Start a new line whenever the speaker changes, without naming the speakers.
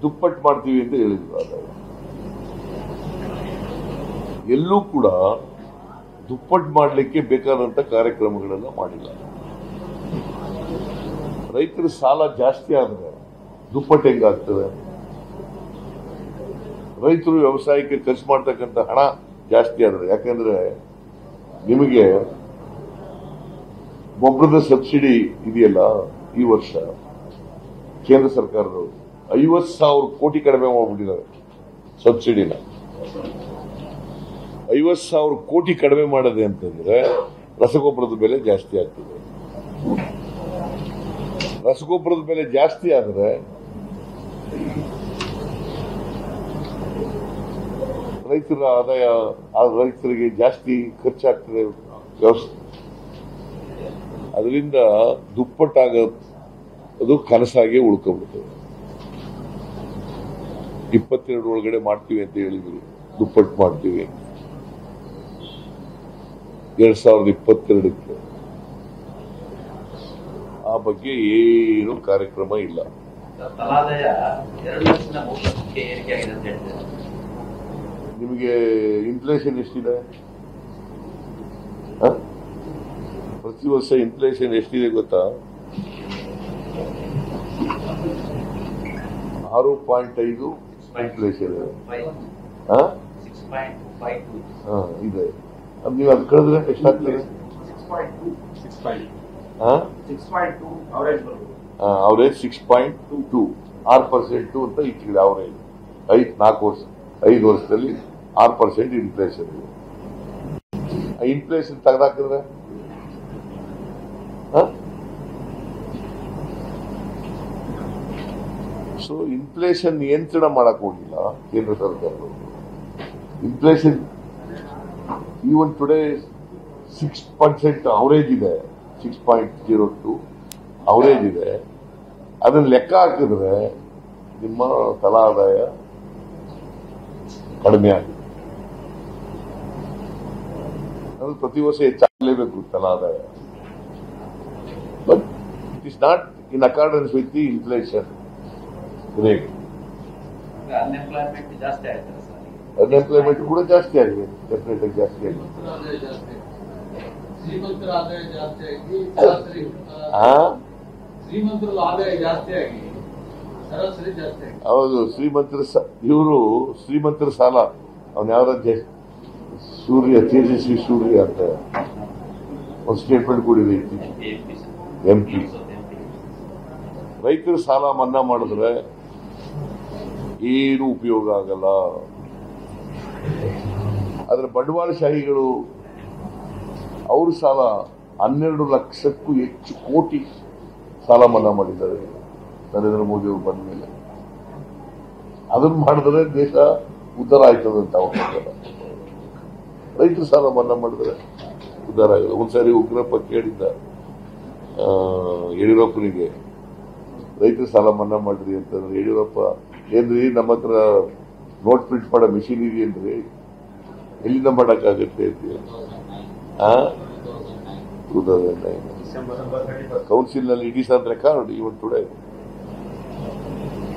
ದುಪ್ಪಟ್ಟು ಮಾಡ್ತೀವಿ ಅಂತ ಹೇಳಿದ್ರು ಆದಾಯ ಎಲ್ಲೂ ಕೂಡ ದುಪ್ಪಟ್ಟು ಮಾಡಲಿಕ್ಕೆ ಬೇಕಾದಂತ ಕಾರ್ಯಕ್ರಮಗಳೆಲ್ಲ ಮಾಡಿಲ್ಲ ರೈತರ ಸಾಲ ಜಾಸ್ತಿ ಆದ್ರೆ ದುಪ್ಪಟ್ಟು ಹೆಂಗಾಗ್ತದೆ ರೈತರು ವ್ಯವಸಾಯಕ್ಕೆ ಖರ್ಚು ಮಾಡ್ತಕ್ಕಂಥ ಹಣ ಜಾಸ್ತಿ ಆದ್ರೆ ಯಾಕಂದ್ರೆ ನಿಮಗೆ ಗೊಬ್ಬರದ ಸಬ್ಸಿಡಿ ಇದೆಯಲ್ಲ ಈ ವರ್ಷ ಕೇಂದ್ರ ಸರ್ಕಾರದವರು ಐವತ್ ಸಾವಿರ ಕೋಟಿ ಕಡಿಮೆ ಮಾಡ್ಬಿಟ್ಟಿದ್ದಾರೆ ಸಬ್ಸಿಡಿನ ಐವತ್ ಸಾವಿರ ಕೋಟಿ ಕಡಿಮೆ ಮಾಡದೆ ಅಂತಂದ್ರೆ ರಸಗೊಬ್ಬರದ ಬೆಲೆ ಜಾಸ್ತಿ ಆಗ್ತದೆ ರಸಗೊಬ್ಬರದ ಬೆಲೆ ಜಾಸ್ತಿ ಆದ್ರೆ ರೈತರ ಆದಾಯ ಆ ರೈತರಿಗೆ ಜಾಸ್ತಿ ಖರ್ಚಾಗ್ತದೆ ವ್ಯವಸ್ಥೆ ಅದರಿಂದ ದುಪ್ಪಟ್ಟಾಗ ಅದು ಕನಸಾಗಿ ಉಳ್ಕೊಂಡ್ಬಿಡ್ತದೆ ಇಪ್ಪತ್ತೆರಡು ಒಳಗಡೆ ಮಾಡ್ತೀವಿ ಅಂತ ಹೇಳಿದ್ವಿ ದುಪ್ಪಟ್ಟು ಮಾಡ್ತೀವಿ ಎರಡ್ ಸಾವಿರದ ಇಪ್ಪತ್ತೆರಡಕ್ಕೆ ಆ ಬಗ್ಗೆ ಏನು ಕಾರ್ಯಕ್ರಮ ಇಲ್ಲ
ತಲಾದಾಯ ಎರಡು ಲಕ್ಷದ ಮೂರು ಲಕ್ಷಕ್ಕೆ ಏರಿಕೆ ಆಗಿದೆ ಅಂತ ಹೇಳ್ತಿದ್ದಾರೆ
ನಿಮಗೆ ಇನ್ಫ್ಲೇಷನ್ ಎಷ್ಟಿದೆ ಹ? ಪ್ರತಿ ವರ್ಷ ಇನ್ಫ್ಲೇಷನ್ ಎಷ್ಟಿದೆ ಗೊತ್ತಾ ಆರು ಪಾಯಿಂಟ್ ಐದು ಇನ್ಫ್ಲೇಷನ್ ಇದೆ
ಫೈವ್
ಹ?
ಸಿಕ್ಸ್ ಪಾಯಿಂಟ್ ಫೈವ್ ಟು
ಹ, ಇದೆ ಅದ್ ನೀವು ಅದು ಕಳೆದ್ರೆ ಎಷ್ಟಾಗ್ತದೆ
six point two six point
ಹ?
ಸಿಕ್ಸ್ ಪಾಯಿಂಟ್ ಟೂ ಅವರೇಜ್ ಬರ್ಬೋದು
ಆ, ಅವರೇಜ್ ಸಿಕ್ಸ್ ಪಾಯಿಂಟ್ ಟೂ ಆರು ಪರ್ಸೆಂಟ್ ಅಂತ ಇಟ್ಟಿದೆ ಅವರೇಜ್ ಐದು ನಾಲ್ಕು ವರ್ಷ ಐದು ವರ್ಷದಲ್ಲಿ ಆರು ಪರ್ಸೆಂಟ್ ಇನ್ಫ್ಲೇಷನ್ ಇದೆ ಆ ಇನ್ಫ್ಲೇಷನ್ ತೆಗೆದಾಕಿದ್ರೆ ಸೊ ಇನ್ಫ್ಲೇಷನ್ ನಿಯಂತ್ರಣ ಮಾಡಕ್ ಹೋಗಿಲ್ಲ ಕೇಂದ್ರ ಸರ್ಕಾರದವರು inflation even today six percent average ಇದೆ six point zero two average ಇದೆ ಅದನ್ನ ಲೆಕ್ಕ ಹಾಕಿದ್ರೆ ನಿಮ್ಮ ತಲಾ ಆದಾಯ ಕಡಿಮೆ ಆಗಿದೆ ಅದು ಪ್ರತಿ ವರ್ಷ ಹೆಚ್ಚಾಗಲೇಬೇಕು ತಲಾ ಆದಾಯ but it is not in accordance with the inflation rate
unemployment ಜಾಸ್ತಿ ಆಯ್ತಲ್ಲ ಸರ್
ಅನ್ಎಂಪ್ಲಾಯ್ಮೆಂಟ್ ಕೂಡ ಜಾಸ್ತಿ ಆಗಿದೆ ಡೆಫಿನೆಟ್ ಆಗಿ ಜಾಸ್ತಿ ಆಗಿದೆ
ಆದಾಯ ಜಾಸ್ತಿ ಶ್ರೀಮಂತರ ಆದಾಯ ಜಾಸ್ತಿ ಆಗಿ ಸರಾಸರಿ
ಆ
ಶ್ರೀಮಂತರ ಆದಾಯ ಜಾಸ್ತಿ ಆಗಿ ಸರಾಸರಿ ಜಾಸ್ತಿ ಆಗಿ
ಹೌದು ಶ್ರೀಮಂತರ ಇವರು ಶ್ರೀಮಂತರ ಸಾಲ ಅವನ್ ಯಾವ್ದ ಸೂರ್ಯ ತೇಜಸ್ವಿ ಸೂರ್ಯ ಅಂತ ಒಂದು ಸ್ಟೇಟ್ಮೆಂಟ್ ಕೊಡಿದೆ
ಎಂ ಪಿ
ಎಂ ಪಿ ರೈತರ ಸಾಲ ಮನ್ನಾ ಮಾಡಿದ್ರೆ ಏನು ಉಪಯೋಗ ಆಗಲ್ಲ ಆದ್ರೆ ಬಂಡವಾಳಶಾಹಿಗಳು ಅವ್ರ ಸಾಲ ಹನ್ನೆರಡು ಲಕ್ಷಕ್ಕೂ ಹೆಚ್ಚು ಕೋಟಿ ಸಾಲ ಮನ್ನಾ ಮಾಡಿದ್ದಾರೆ ನರೇಂದ್ರ ಮೋದಿ ಅವರು ಬಂದ ಮೇಲೆ ಅದನ್ನ ಮಾಡಿದ್ರೆ ದೇಶ ಉದ್ಧಾರ ಆಯ್ತದೆ ಅಂತ ಅವ್ರ ಪ್ರಕಾರ. ರೈತರ ಸಾಲ ಮನ್ನಾ ಮಾಡಿದ್ರೆ ಉದ್ಧಾರ ಆಗಲ್ಲ ಒಂದ್ಸಾರಿ ಉಗ್ರಪ್ಪ ಕೇಳಿದ್ದ ಆ, ಯಡಿಯೂರಪ್ಪನಿಗೆ ರೈತರ ಸಾಲ ಮನ್ನಾ ಮಾಡ್ರಿ ಅಂತಂದ್ರೆ ಯಡಿಯೂರಪ್ಪ ಏನ್ರಿ ನಮ್ಮ ಹತ್ರ ನೋಟ್ ಪ್ರಿಂಟ್ ಮಾಡೋ ಮಿಷಿನ್ ಇದೆಯೇನ್ರಿ ಎಲ್ಲಿಂದ ಮಾಡಕ್ಕಾಗತ್ತೆ ಅಂತ ಆ
ಡಿಸೆಂಬರ್ ಥರ್ಟಿ ಫಸ್ಟ್
ಕೌನ್ಸಿಲ್ ನಲ್ಲಿ it is on record even today